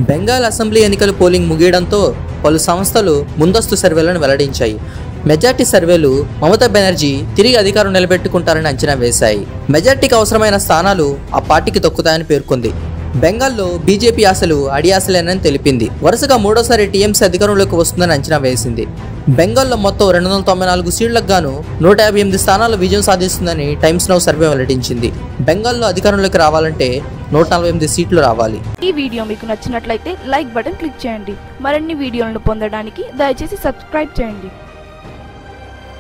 Bengal assembly ఎన్నికల polling ముగియడంతో పలు సంస్థలు ముందస్తు సర్వేలను వెల్లడించాయి మెజార్టీ సర్వేలు మమతా బెనర్జీ తిరిగి అధికారం నిలబెట్టుకుంటారని అంచనా వేశాయి మెజార్టీకి అవసరమైన స్థానాలు ఆ పార్టీకి దక్కుతాయని పేర్కొంది బెంగాల్లో బీజేపీ ఆశలు అడియాసలేనని తెలిపింది వరుసగా మూడోసారి టీఎంసీ అధికారంలోకి వస్తుందని అంచనా వేసింది బెంగాల్లో మొత్తం రెండు వందల తొంభై నాలుగు సీట్లకు గాను నూట యాభై ఎనిమిది స్థానాలు విజయం సాధిస్తుందని టైమ్స్ నౌ సర్వే వెల్లడించింది బెంగాల్లో అధికారంలోకి రావాలంటే నూట నలభై ఎనిమిది సీట్లు రావాలి ఈ వీడియో మీకు నచ్చినట్లయితే లైక్ బటన్ క్లిక్ చేయండి మరిన్ని వీడియోలను పొందడానికి దయచేసి సబ్స్క్రైబ్ చేయండి